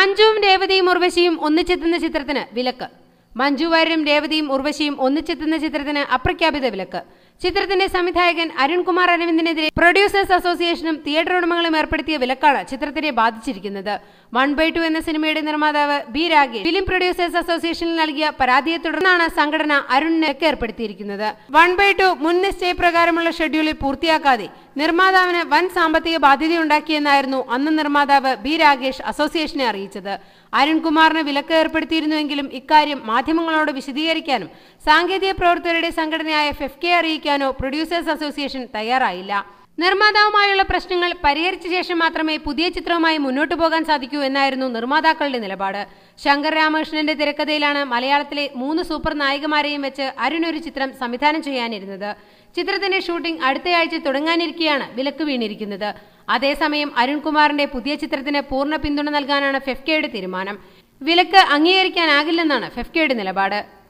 മഞ്ജുവും രേവതിയും ഉർവശിയും ഒന്നിച്ചെത്തുന്ന ചിത്രത്തിന് വിലക്ക് മഞ്ജു വാര്യരും രേവതിയും ഉർവശിയും ഒന്നിച്ചെത്തുന്ന ചിത്രത്തിന് അപ്രഖ്യാപിത വിലക്ക് ചിത്രത്തിന്റെ സംവിധായകൻ അരുൺകുമാർ അരവിന്ദിനെതിരെ പ്രൊഡ്യൂസേഴ്സ് അസോസിയേഷനും തിയേറ്റർ ഉടമകളും ഏർപ്പെടുത്തിയ വിലക്കാണ് ചിത്രത്തിനെ ബാധിച്ചിരിക്കുന്നത് വൺ ബൈ ടു എന്ന സിനിമയുടെ നിർമ്മാതാവ് ബി രാഗേഷ് ഫിലിം പ്രൊഡ്യൂസേഴ്സ് അസോസിയേഷനിൽ നൽകിയ പരാതിയെ തുടർന്നാണ് സംഘടന അരുണിന് വിലക്ക് ഏർപ്പെടുത്തിയിരിക്കുന്നത് വൺ ബൈ ടു മുൻ നിശ്ചയപ്രകാരമുള്ള ഷെഡ്യൂളിൽ പൂർത്തിയാക്കാതെ നിർമ്മാതാവിന് വൻ സാമ്പത്തിക ബാധ്യതയുണ്ടാക്കിയെന്നായിരുന്നു അന്ന് നിർമ്മാതാവ് ബി രാഗേഷ് അസോസിയേഷനെ അറിയിച്ചത് അരുൺകുമാറിന് വിലക്ക് ഏർപ്പെടുത്തിയിരുന്നുവെങ്കിലും ഇക്കാര്യം മാധ്യമങ്ങളോട് വിശദീകരിക്കാനും സാങ്കേതിക പ്രവർത്തകരുടെ സംഘടനയായ ഫെഫ് കെ അറിയിക്കാനോ പ്രൊഡ്യൂസേഴ്സ് അസോസിയേഷൻ തയ്യാറായില്ല നിർമ്മാതാവുമായുള്ള പ്രശ്നങ്ങൾ പരിഹരിച്ച ശേഷം മാത്രമേ പുതിയ ചിത്രവുമായി മുന്നോട്ടു പോകാൻ സാധിക്കൂ എന്നായിരുന്നു നിർമ്മാതാക്കളുടെ നിലപാട് ശങ്കർ രാമകൃഷ്ണന്റെ തിരക്കഥയിലാണ് മലയാളത്തിലെ മൂന്ന് സൂപ്പർ നായികമാരെയും വെച്ച് അരുൺ ഒരു ചിത്രം സംവിധാനം ചെയ്യാനിരുന്നത് ചിത്രത്തിന്റെ ഷൂട്ടിംഗ് അടുത്തയാഴ്ച തുടങ്ങാനിരിക്കെയാണ് വിലക്ക് വീണിരിക്കുന്നത് അതേസമയം അരുൺകുമാറിന്റെ പുതിയ ചിത്രത്തിന് പൂർണ്ണ പിന്തുണ നൽകാനാണ് ഫെഫ്കയുടെ തീരുമാനം വിലക്ക് അംഗീകരിക്കാനാകില്ലെന്നാണ് ഫെഫ്കയുടെ നിലപാട്